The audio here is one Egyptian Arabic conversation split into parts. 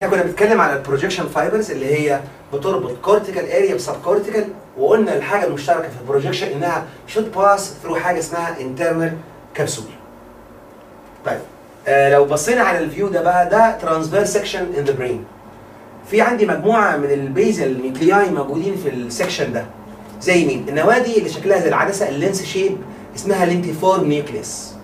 احنا كنا بنتكلم على البروجيكشن فايبرز اللي هي بتربط كورتيكال اريا بسب كورتيكال وقلنا الحاجه المشتركه في البروجيكشن انها شوت باس ثرو حاجه اسمها انترنال كبسول. طيب آه لو بصينا على الفيو ده بقى ده ترانسفير سكشن ان ذا برين. في عندي مجموعه من البيزل نيوكلياي موجودين في السكشن ده. زي مين؟ النوادي اللي شكلها زي العدسه اللينس شيب اسمها لينتيفورم نيوكليس.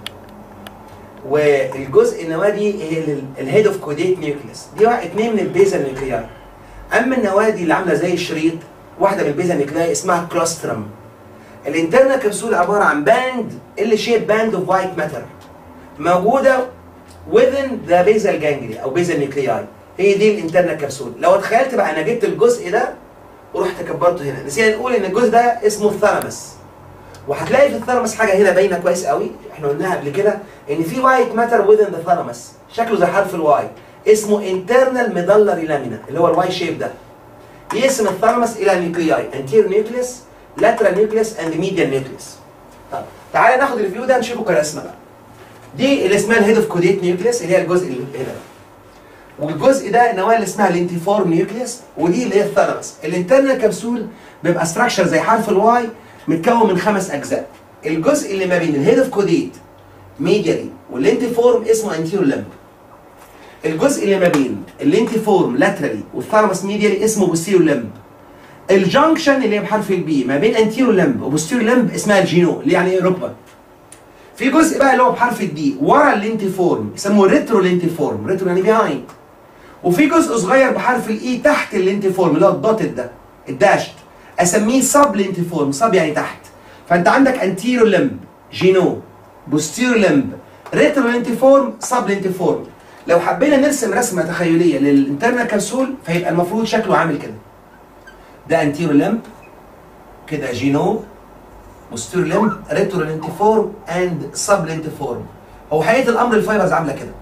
والجزء النوادي هي الهيد اوف كوديت نيوكليس دي واحد اثنين من البيزل نيوكلياي اما النوادي اللي عامله زي الشريط واحده من البيزل نيوكلياي اسمها كلاسترم الانترنال كبسول عباره عن باند اللي شيب باند اوف وايت ماتر موجوده within the basal ganglia او basal nuclei هي دي الانترنال كبسول لو تخيلت بقى انا جبت الجزء ده ورحت كبرته هنا نسينا نقول ان الجزء ده اسمه الثالاموس وهتلاقي في الثالاموس حاجه هنا باينه كويس قوي احنا قلناها قبل كده ان في وايت ماتر within ذا ثالاموس شكله زي حرف الواي اسمه انترنال ميدلري لامينا اللي هو الواي شيب ده يقسم الثالاموس الى نيوكلياي انتير نيوكليس لاترال نيوكليس اند ميديال نيوكليس طب تعالى ناخد الفيو ده نشوفه كرسمه بقى دي اللي اسمها الهيد اوف كوديت نيوكليس اللي هي الجزء اللي هنا والجزء ده النواه اللي اسمها الانتيفورم نيوكليس ودي اللي هي الثالاموس الانترنال كبسول بيبقى ستراكشر زي حرف الواي متكون من خمس اجزاء الجزء اللي ما بين الهيد اوف كوديت ميديالي والانتيفورم اسمه انتيرو لمب الجزء اللي ما بين الانتيفورم لاترالي والثالاموس ميديالي اسمه بوستيرو لمب الجنكشن اللي هي بحرف البي ما بين انتيرو لمب وبوستيرو لمب اسمها الجينو اللي يعني ايه ركبه في جزء بقى اللي هو بحرف الدي ورا الانتيفورم يسموه ريترو لينتيفورم ريترو يعني بيهايند وفي جزء صغير بحرف الاي تحت الانتيفورم اللي هو الدوتد ده الداشت اسميه سب لينتيفورم سب يعني تحت فانت عندك انتيرو لمب جينو بوستيرو لمب ريترو لينتيفورم سب لينتيفورم لو حبينا نرسم رسمه تخيليه للانترنال كبسول فيبقى المفروض شكله عامل كده ده انتيرو لمب كده جينو بوستيرو لمب ريترو لينتيفورم اند سب لينتيفورم هو حقيقه الامر الفايبرز عامله كده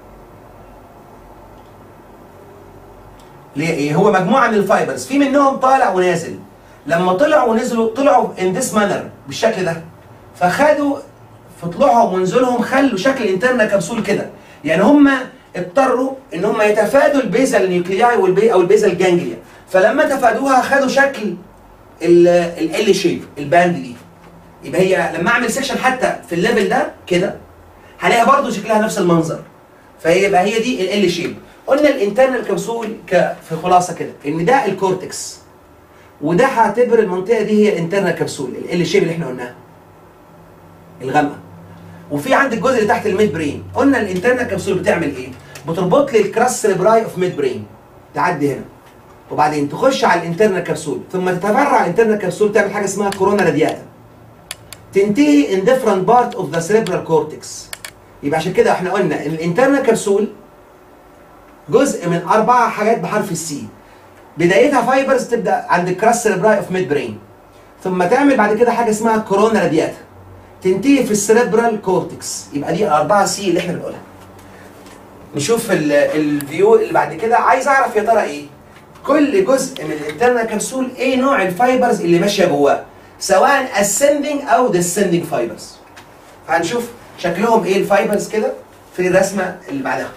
ليه ايه هو مجموعه من الفايبرز في منهم طالع ونازل لما طلعوا ونزلوا طلعوا ان ذس مانر بالشكل ده فخدوا في طلوعهم ونزولهم خلوا شكل الانترنال كبسول كده يعني هم اضطروا ان هم يتفادوا البيزل نيوكلياي والبي او البيزل جانجليا فلما تفادوها خدوا شكل ال شيب الباند دي يبقى هي لما اعمل سيكشن حتى في الليفل ده كده هلاقيها برضو شكلها نفس المنظر فيبقى هي دي ال شيب قلنا الانترنال كبسول ك في خلاصه كده ان ده الكورتكس وده هعتبر المنطقه دي هي الانترنال كبسول ال شيب اللي احنا قلناها الغامقه وفي عندك الجزء اللي تحت الميد برين قلنا الانترنال كبسول بتعمل ايه بتربط لي الكراس سيربراي اوف ميد برين تعدي هنا وبعدين تخش على الانترنال كبسول ثم تتفرع الانترنال كبسول تعمل حاجه اسمها كورونا رادياتا تنتهي ان ديفرنت بارت اوف ذا سيربرال كورتكس يبقى عشان كده احنا قلنا ان الانترنال كبسول جزء من اربع حاجات بحرف السي بدايتها فايبرز تبدا عند الكراس سيربراي اوف ميد برين ثم تعمل بعد كده حاجه اسمها كورونا رادياتا تنتهي في السيربرال كورتكس يبقى دي الاربعه سي اللي احنا بنقولها نشوف الفيو اللي بعد كده عايز اعرف يا ترى ايه كل جزء من الانترنال كبسول ايه نوع الفايبرز اللي ماشيه جواه سواء ascending او descending فايبرز هنشوف شكلهم ايه الفايبرز كده في الرسمه اللي بعدها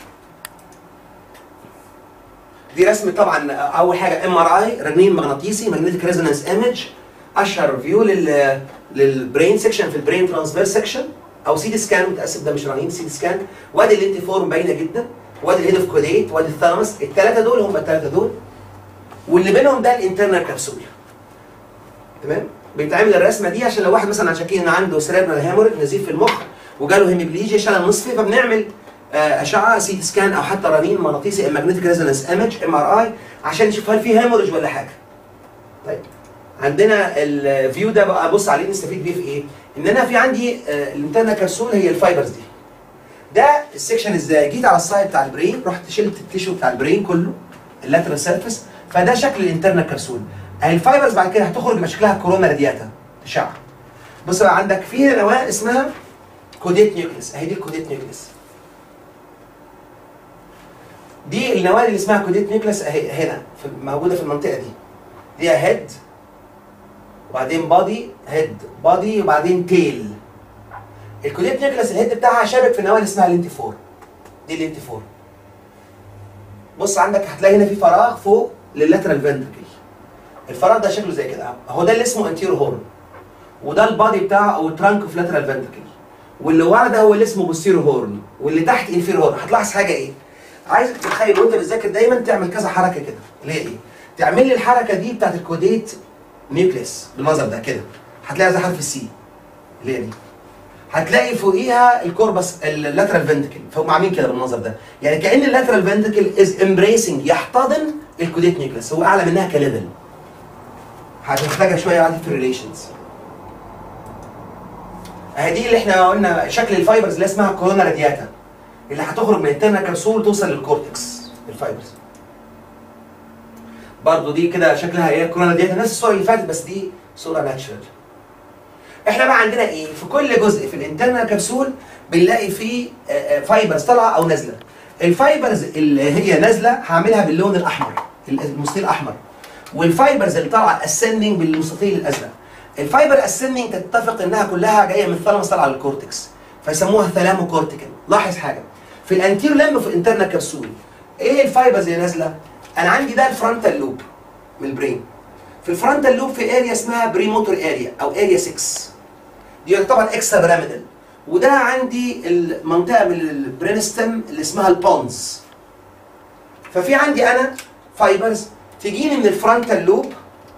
دي رسمه طبعا اول حاجه ام ار اي رنين مغناطيسي ماجنتيك ريزونانس ايمج اشهر فيو لل للبرين سيكشن في البرين ترانسفير سيكشن او سي دي سكان متاسف ده مش رنين سي دي سكان وادي الانتيفورم باينه جدا وادي الهيد اوف كوديت وادي الثالاموس الثلاثه دول هم الثلاثه دول واللي بينهم ده الانترنال كبسول تمام بيتعمل الرسمه دي عشان لو واحد مثلا شاكين ان عنده سيريبرال هيموريد نزيف في المخ وجاله هيميبليجيا شلل نصفي فبنعمل اشعه سي تي سكان او حتى رنين مغناطيسي ماجنتيك ريزونانس ايمج ام ار اي عشان نشوف هل في هيموريج ولا حاجه. طيب عندنا الفيو ده بقى ابص عليه نستفيد بيه في ايه؟ ان انا في عندي الانترنال كبسول هي الفايبرز دي. ده السكشن ازاي؟ جيت على السايد بتاع البرين رحت شلت التيشو بتاع البرين كله اللاترال سيرفيس فده شكل الانترنال كبسول. اهي الفايبرز بعد كده هتخرج يبقى شكلها كورونا رادياتا اشعه. بص بقى عندك في هنا نواه اسمها كوديت نيوكليس اهي دي الكوديت نيوكليس. دي النواه اللي اسمها كوديت نيوكليس اهي هنا في موجوده في المنطقه دي. دي هيد وبعدين بادي هيد بادي وبعدين تيل. الكوديت نيوكليس الهيد بتاعها شابك في النواه اللي اسمها الانتيفور. دي الانتيفور. بص عندك هتلاقي هنا في فراغ فوق لللاترال فنتركل الفراغ ده شكله زي كده اهو ده اللي اسمه انتيرو هورن وده البادي بتاعه او الترانك اوف لاترال فنتركل واللي ورا ده هو اللي اسمه بوستيرو هورن واللي تحت انفيرو هورن هتلاحظ حاجه ايه عايزك تتخيل وانت بتذاكر دايما تعمل كذا حركه كده اللي هي ايه تعمل لي الحركه دي بتاعت الكوديت نيوكليس بالمنظر ده كده هتلاقيها زي حرف السي اللي هي دي هتلاقي فوقيها الكوربس اللاترال فنتكل فهم عاملين كده بالمنظر ده يعني كان اللاترال فنتكل از امبريسنج يحتضن الكوديت نيوكليس هو اعلى منها كليفل هتحتاجها شويه بعد في الريليشنز اهي دي اللي احنا قلنا شكل الفايبرز اللي اسمها كورونا رادياتا اللي هتخرج من الترنا كبسول توصل للكورتكس الفايبرز برضه دي كده شكلها هي كورونا رادياتا نفس الصوره اللي فاتت بس دي صوره ناتشرال احنا بقى عندنا ايه في كل جزء في الانترنال كبسول بنلاقي فيه آه، آه، فايبرز طالعه او نازله الفايبرز اللي هي نازله هعملها باللون الاحمر المستطيل الاحمر والفايبرز اللي طالعه اسندنج بالمستطيل الازرق الفايبر اسندنج تتفق انها كلها جايه من الثالاموس طالعه للكورتكس فيسموها ثلامو كورتيكال لاحظ حاجه في الانتيرو لمب وفي الانترنال كبسول ايه الفايبرز اللي نازله انا عندي ده الفرونتال لوب من البرين في الفرونتال لوب في اريا اسمها بريموتور اريا او اريا 6 دي يعتبر اكسترا بيراميدال وده عندي المنطقه من البرينستم اللي اسمها البونز ففي عندي انا فايبرز تجيني من الفرونتال لوب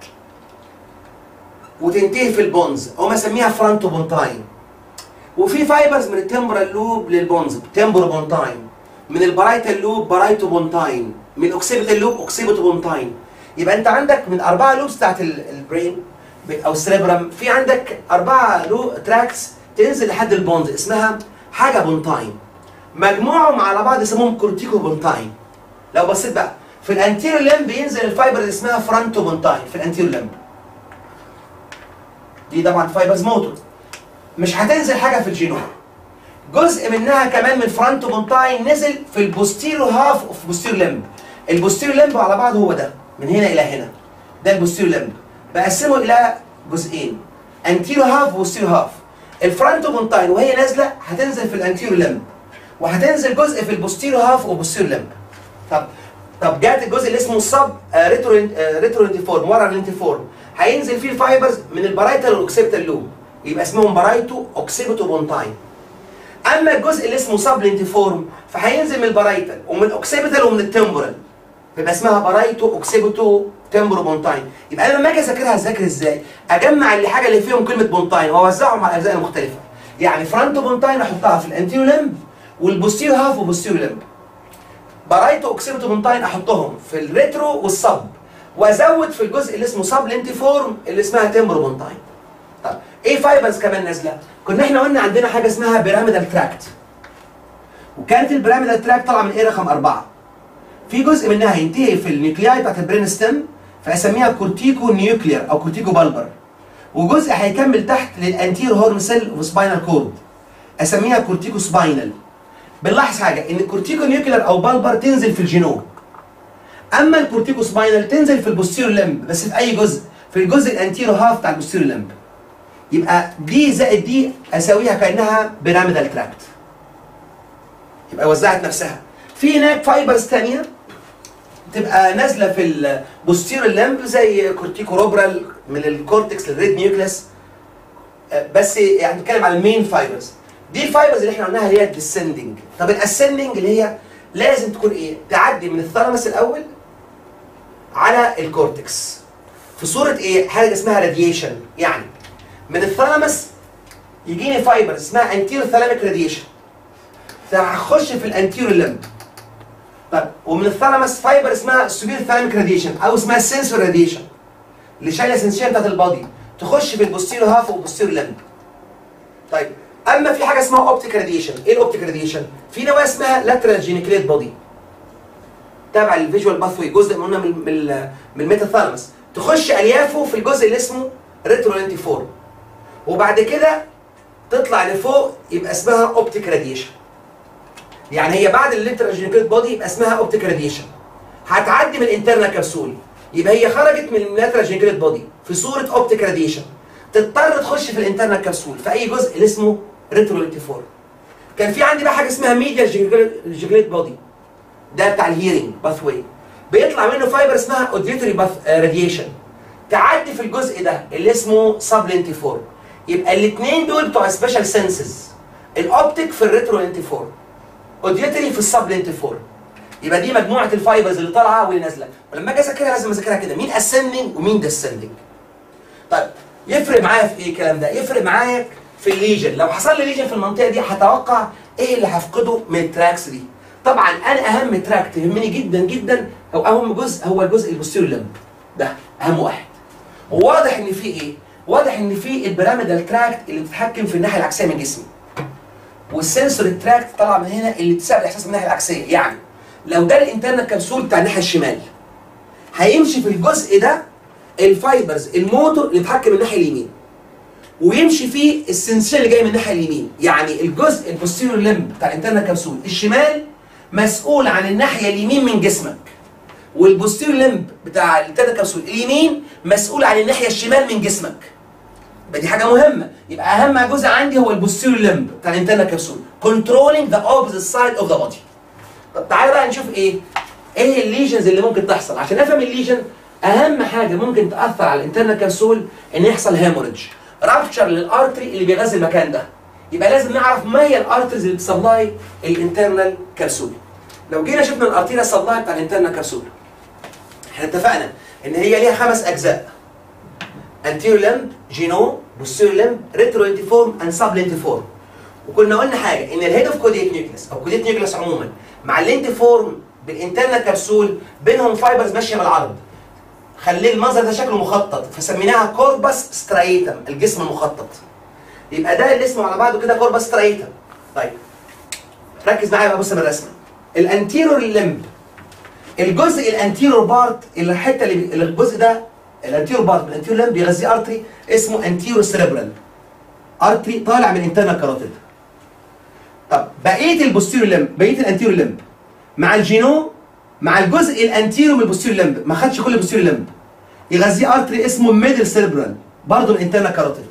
وتنتهي في البونز او اسميها فرونتو بونتاين وفي فايبرز من التمبرال لوب للبونز تمبرو بونتاين من البرايتال لوب برايتو بونتاين من الاوكسيبيتال لوب اوكسيبيتو بونتاين يبقى انت عندك من اربعه لوبس بتاعت ال- البرين او السريبرم في عندك اربعه لو تراكس تنزل لحد البونز اسمها حاجه بونتاين مجموعهم على بعض يسموهم كورتيكو بونتاين لو بصيت بقى في الانتيرو لمب بينزل الفايبر اللي اسمها فرونتو بونتاين في الانتيرو لمب دي طبعا فايبرز موتور مش هتنزل حاجه في الجينوم جزء منها كمان من فرونتو بونتاين نزل في البوستيرو هاف اوف بوستيرو لمب البوستيرو لمب على بعض هو ده من هنا الى هنا ده البوستيرو لمب بقسمه الى جزئين انتيرو هاف وبوستيرو هاف الفرونتو بونتاين وهي نازله هتنزل في الانتيرو لمب وهتنزل جزء في البوستيرو هاف وبوستيرو لمب طب طب جات الجزء اللي اسمه الصب آه ريترو آه ريترو انتيفورم ورا الانتيفورم هينزل فيه الفايبرز من البرايتال والاوكسيبتال لوب يبقى اسمهم برايتو اوكسيبتو بونتاين اما الجزء اللي اسمه سب لينتيفورم فهينزل من البرايتال ومن الاوكسيبتال ومن التمبرال يبقى اسمها برايتو اوكسيبتو تمبرو بونتاين يبقى انا لما اجي اذاكرها اذاكر ازاي اجمع الحاجه اللي فيهم كلمه بونتاين واوزعهم على الاجزاء المختلفه يعني فرونتو بونتاين احطها في الانتيرو لمب والبوستيرو هاف وبوستيرو لمب برايتو اوكسيبتو بونتاين احطهم في الريترو والصب وازود في الجزء اللي اسمه سب لينتيفورم اللي اسمها تمبرو بونتاين طب ايه فايبرز كمان نازله كنا احنا قلنا عندنا حاجه اسمها بيراميدال تراكت وكانت البيراميدال تراكت طالعه من ايه رقم أربعة في جزء منها هينتهي في النيوكلياي بتاعت البرين ستيم فاسميها كورتيكو نيوكلير او كورتيكو بالبر وجزء هيكمل تحت للانتير هورن سيل وسباينال كورد اسميها كورتيكو سباينال بنلاحظ حاجه ان الكورتيكو نيوكلير او بالبر تنزل في الجينوم اما الكورتيكو سباينال تنزل في البوستيرو لمب بس في اي جزء في الجزء الانتيرو هاف بتاع البوستيرو لمب يبقى دي زائد دي اساويها كانها بيراميدال تراكت يبقى وزعت نفسها في هناك فايبرز ثانيه تبقى نازله في البوستيرو لمب زي كورتيكو روبرال من الكورتكس للريد نيوكليس بس يعني بنتكلم على المين فايبرز دي الفايبرز اللي احنا قلناها اللي هي الديسندنج طب الاسندنج اللي هي لازم تكون ايه تعدي من الثالاموس الاول على الكورتكس في صوره ايه حاجه اسمها راديشن يعني من الثالاموس يجيني فايبر اسمها انتيرو ثالاميك راديشن هخش في الانتيرو لمب طب ومن الثالاموس فايبر اسمها سوبير ثالاميك راديشن او اسمها سنسور راديشن اللي شايله السنسيشن بتاعت البادي تخش في البوستيرو هاف والبوستيرو لمب طيب اما في حاجه اسمها اوبتيك راديشن ايه الاوبتيك راديشن في نواه اسمها لاترال جينيكليت بادي تابع الفيجوال باثوي جزء منها من من من الميتاثالاموس تخش اليافه في الجزء اللي اسمه ريترولنتيفورم وبعد كده تطلع لفوق يبقى اسمها اوبتيك راديشن يعني هي بعد الليترال جينيكليت بادي يبقى اسمها اوبتيك راديشن هتعدي من الانترنال كبسول يبقى هي خرجت من اللاترال جينيكليت بادي في صوره اوبتيك راديشن تضطر تخش في الانترنال كبسول في اي جزء اللي اسمه ريترولنتيفورم كان في عندي بقى حاجه اسمها ميديا جينيكليت بادي ده بتاع الهيرنج باث واي بيطلع منه فايبر اسمها اوديتوري باث راديشن تعدي في الجزء ده اللي اسمه سبلنتيفور يبقى الاثنين دول بتوع سبيشال سنسز الاوبتيك في الريترو لنتيفور اوديتوري في السبلنتيفور يبقى دي مجموعه الفايبرز اللي طالعه واللي نازله ولما اجي اذاكرها لازم اذاكرها كده مين اسندنج ومين ديسندنج طيب يفرق معايا في ايه الكلام ده يفرق معايا في الليجن لو حصل لي ليجن في المنطقه دي هتوقع ايه اللي هفقده من التراكس دي طبعا انا اهم تراك تهمني جدا جدا او اهم جزء هو الجزء البوستيريور لمب ده اهم واحد وواضح ان في ايه واضح ان في البيراميدال تراكت اللي بتتحكم في الناحيه العكسيه من جسمي والسنسور تراكت طالعه من هنا اللي بتساعد الاحساس من الناحيه العكسيه يعني لو ده الانترنال كبسول بتاع الناحيه الشمال هيمشي في الجزء ده الفايبرز الموتور اللي بيتحكم من الناحيه اليمين ويمشي فيه السنسيشن اللي جاي من الناحيه اليمين يعني الجزء البوستيريور لمب بتاع الانترنال كبسول الشمال مسؤول عن الناحيه اليمين من جسمك والبوستيريور لمب بتاع الانترنال كبسول اليمين مسؤول عن الناحيه الشمال من جسمك يبقى دي حاجه مهمه يبقى اهم جزء عندي هو البوستيريور لمب بتاع الانترنال كبسول controlling the opposite side of the body طب تعالى بقى نشوف ايه ايه الليجنز اللي ممكن تحصل عشان افهم الليجن اهم حاجه ممكن تاثر على الانترنال كبسول ان يحصل هيموريدج رابتشر للارتري اللي بيغذي المكان ده يبقى لازم نعرف ما هي الارتريز اللي بتسبلاي الانترنال كبسول لو جينا شفنا الارتيريا سبلاي بتاع الانترنال كبسول احنا اتفقنا ان هي ليها خمس اجزاء anterior limb جينو posterior limb retrointiform and sublentiform وكنا قلنا حاجه ان الهيد اوف كوديت نيوكليس او كوديت نيوكليس عموما مع اللينتيفورم بالانترنال كبسول بينهم فايبرز ماشيه بالعرض خليه المنظر ده شكله مخطط فسميناها كوربس سترايتم الجسم المخطط يبقى ده اللي اسمه على بعضه كده كوربس سترايتم طيب ركز معايا بقى بص من الرسمه الانتيرور لمب الجزء الانتيرور بارت الحته اللي بي- الجزء ده الانتيرور بارت من الانتيرور لمب بيغذيه ارتري اسمه انتيرو سيريبرال ارتري طالع من انترنال كاروتيد طب بقيه البوستيريور لمب بقيه الانتيرور لمب مع الجينو مع الجزء الانتيرو من البوستيريور لمب ما خدش كل البوستيريور لمب يغذيه ارتري اسمه ميدل سيريبرال برضه من انترنال كاروتيد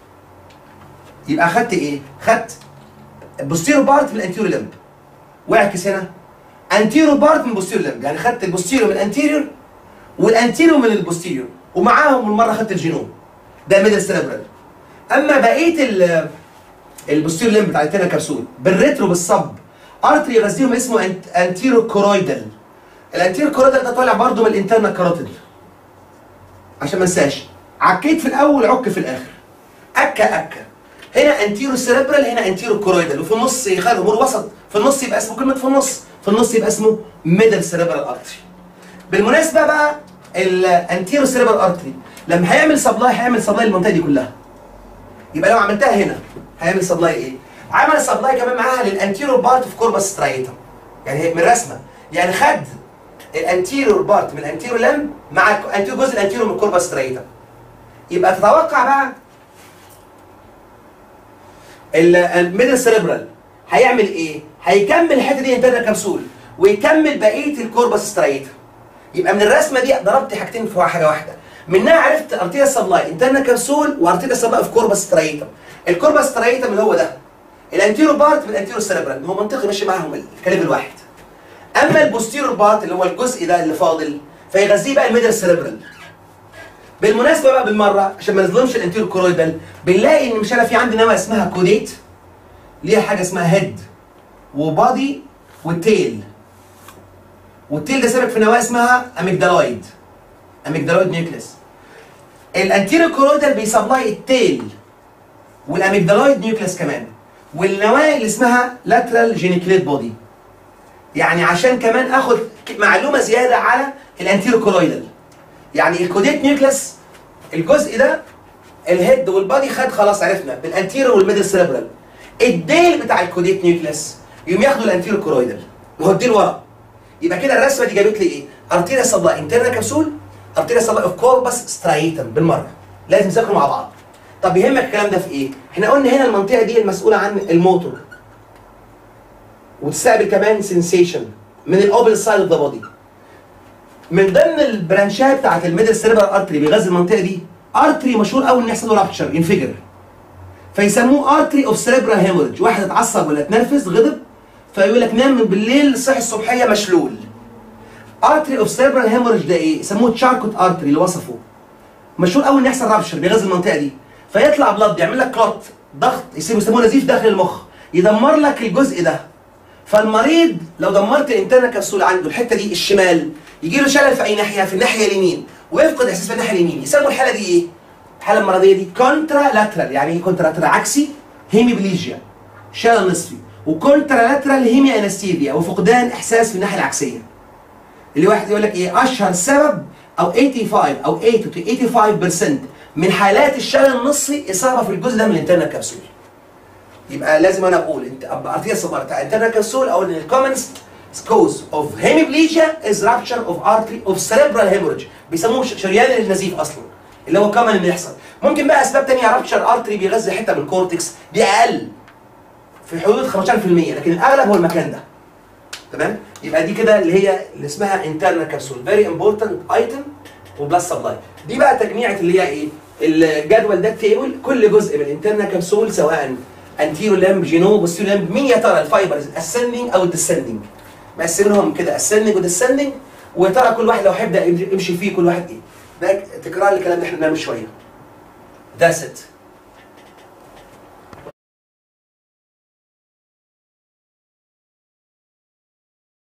يبقى خدت ايه؟ خدت البوستيريور بارت من الانتيرور لمب واعكس هنا انتيرو بارت من البوستيريور لمب يعني خدت البوستيريور من الانتيريور والانتيريور من البوستيريور ومعاهم المره خدت الجينوم ده ميدل سيريبرال اما بقيه ال البوستيريور لمب بتاع الانتيريور كبسول بالريترو بالصب ارتري يغذيهم اسمه انت انتيرو كورويدال الانتيرو كورويدال ده طالع برضه من الانترنال كاروتيد عشان ما انساش عكيت في الاول عك في الاخر اكا اكا هنا انتيرو سيريبرال هنا انتيرو كورويدال وفي النص يخلي امور وسط في النص يبقى اسمه كلمه في النص في النص يبقى اسمه ميدل سيريبرال ارتري بالمناسبه بقى الانتيرو سيريبرال ارتري لما هيعمل سبلاي هيعمل سبلاي للمنطقه دي كلها يبقى لو عملتها هنا هيعمل سبلاي ايه؟ عمل سبلاي كمان معاها للانتيرور بارت في كوربس سترايتم يعني هي من الرسمه يعني خد الانتيرور بارت من الانتيرور لم مع الانتيرور جزء الانتيرور من الكوربس سترايتم يبقى تتوقع بقى الميدل سيريبرال هيعمل ايه؟ هيكمل الحته دي انترنال كبسول ويكمل بقيه الكوربس سترايتم يبقى من الرسمه دي ضربت حاجتين في حاجه واحده منها عرفت ارتيا سبلاي انترنال كبسول وارتيا سبلاي في كوربس سترايتم الكوربس سترايتم اللي هو ده الانتيرو بارت من الانتيرو سيريبرال هو منطقي ماشي معاهم الكلام الواحد اما البوستيرو بارت اللي هو الجزء ده اللي فاضل فيغذيه بقى الميدل سيريبرال بالمناسبه بقى بالمره عشان ما نظلمش الانتيرو كورويدال بنلاقي ان مش انا في عندي نواه اسمها كوديت ليها حاجه اسمها هيد وبادي والتيل والتيل ده سابق في نواه اسمها اميجدالويد اميجدالويد نيوكليس الانتيرو كورويدال بيسبلاي التيل والاميجدالويد نيوكليس كمان والنواه اللي اسمها لاترال جينيكليت بودي يعني عشان كمان اخد معلومه زياده على الانتيرو كورويدال يعني الكوديت نيوكليس الجزء ده الهيد والبادي خد خلاص عرفنا بالانتيرو والميدل سيريبرال الديل بتاع الكوديت نيوكليس يقوم ياخدوا الانتيرو كورويدال وهو الديل ورا يبقى كده الرسمه دي جابت لي ايه؟ ارتيريا سبلاي انترنا كبسول ارتيريا سبلاي اوف كوربس سترايتم بالمره لازم نذاكروا مع بعض طب يهمك الكلام ده في ايه؟ احنا قلنا هنا المنطقه دي المسؤوله عن الموتور وتستقبل كمان سنسيشن من الاوبل سايد اوف ذا بودي من ضمن البرانشات بتاعت الميدل سيريبرال ارتري بيغذي المنطقه دي ارتري مشهور قوي ان يحصل له رابتشر ينفجر فيسموه ارتري اوف سيريبرال هيموريدج واحد اتعصب ولا اتنرفز غضب فيقول لك نام من بالليل صحي الصبحيه مشلول ارتري اوف سيربرال هيموريج ده ايه؟ يسموه تشاركوت ارتري اللي وصفه مشهور قوي ان يحصل رابشر بيغذي المنطقه دي فيطلع بلد يعمل لك كلوت ضغط يسموه نزيف داخل المخ يدمر لك الجزء ده فالمريض لو دمرت الانترنال كبسول عنده الحته دي الشمال يجي له شلل في اي ناحيه في الناحيه اليمين ويفقد احساس في الناحيه اليمين يسموا الحاله دي ايه؟ الحاله المرضيه دي كونترا لاترال يعني ايه كونترا لاترال عكسي هيميبليجيا شلل نصفي وكونترا لاترال هيمي انستيزيا وفقدان احساس في الناحيه العكسيه اللي واحد يقول لك ايه اشهر سبب او 85 او 80 to 85% من حالات الشلل النصفي اصابه في الجزء ده من الانترنال كبسول يبقى لازم انا اقول انت ارتيا صبر بتاع انترنال كبسول او ان الكومنست كوز اوف هيميبليجيا از رابشر اوف ارتري اوف سيربرال هيموريج بيسموه ش- شريان النزيف اصلا اللي هو كومن انه يحصل ممكن بقى اسباب تانية رابشر ارتري بيغذي حته من الكورتكس دي اقل في حدود 15% لكن الاغلب هو المكان ده تمام يبقى دي كده اللي هي اللي اسمها انترنال كبسول فيري امبورتنت ايتم وبلس سبلاي دي بقى تجميعة اللي هي ايه الجدول ده التيبل كل جزء من الانترنال كبسول سواء انتيرو لامب جينو بوستيرو لامب مين يا ترى الفايبرز اسندنج او الديسندنج مقسمينهم كده اسندنج وديسندنج ويا ترى كل واحد لو هيبدا يمشي فيه كل واحد ايه ده تكرار الكلام اللي احنا بنعمله من شويه That's it